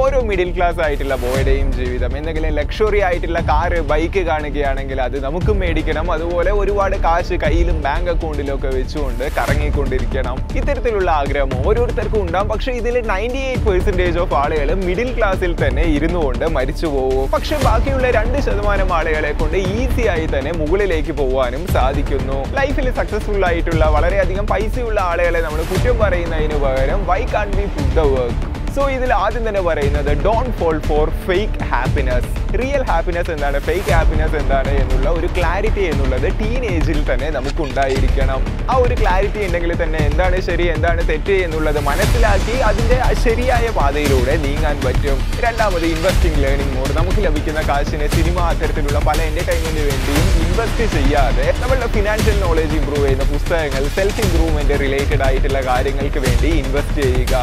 ഓരോ middle class ആയിട്ടുള്ള ബോയുടെയും ജീവിതം എന്തെങ്കിലും ലക്ഷറി ആയിട്ടുള്ള കാറ് ബൈക്ക് കാണുകയാണെങ്കിൽ അത് നമുക്കും മേടിക്കണം അതുപോലെ ഒരുപാട് കാശ് കയ്യിലും ബാങ്ക് അക്കൗണ്ടിലും ഒക്കെ വെച്ചുകൊണ്ട് കറങ്ങിക്കൊണ്ടിരിക്കണം ഇത്തരത്തിലുള്ള ആഗ്രഹം ഓരോരുത്തർക്കും ഉണ്ടാകും പക്ഷേ ഇതിൽ നയൻറ്റി എയ്റ്റ് പെർസെൻറ്റേജ് ഓഫ് ആളുകൾ മിഡിൽ ക്ലാസ്സിൽ തന്നെ ഇരുന്നു കൊണ്ട് മരിച്ചു പോകും പക്ഷെ ബാക്കിയുള്ള രണ്ട് ശതമാനം ആളുകളെ കൊണ്ട് ഈസി ആയി തന്നെ മുകളിലേക്ക് പോകാനും സാധിക്കുന്നു ലൈഫിൽ സക്സസ്ഫുൾ ആയിട്ടുള്ള വളരെയധികം പൈസയുള്ള ആളുകളെ നമ്മൾ കുറ്റം പറയുന്നതിന് പകരം why can't be put the work so ഇതിൽ ആദ്യം തന്നെ പറയുന്നത് don't fall for fake happiness real happiness എന്താണ് ഫേക്ക് ഹാപ്പിനെസ് എന്താണ് എന്നുള്ള ഒരു ക്ലാരിറ്റി എന്നുള്ളത് ടീനേജിൽ തന്നെ നമുക്ക് ഉണ്ടായിരിക്കണം ആ ഒരു ക്ലാരിറ്റി ഉണ്ടെങ്കിൽ തന്നെ എന്താണ് ശരി എന്താണ് തെറ്റ് എന്നുള്ളത് മനസ്സിലാക്കി അതിൻ്റെ ആ ശരിയായ പാതയിലൂടെ നീങ്ങാൻ പറ്റും രണ്ടാമത് ഇൻവെസ്റ്റിംഗ് ലേണിംഗ് മോഡ് നമുക്ക് ലഭിക്കുന്ന കാശിനെ സിനിമ അത്തരത്തിലുള്ള പല എൻ്റർടൈൻമെൻറ്റിന് വേണ്ടിയും ഇൻവെസ്റ്റ് ചെയ്യാതെ നമ്മളുടെ ഫിനാൻഷ്യൽ നോളജ് ഇമ്പ്രൂവ് ചെയ്യുന്ന പുസ്തകങ്ങൾ സെൽഫ് ഇമ്പ്രൂവ്മെൻറ്റ് റിലേറ്റഡ് ആയിട്ടുള്ള കാര്യങ്ങൾക്ക് വേണ്ടി ഇൻവെസ്റ്റ് ചെയ്യുക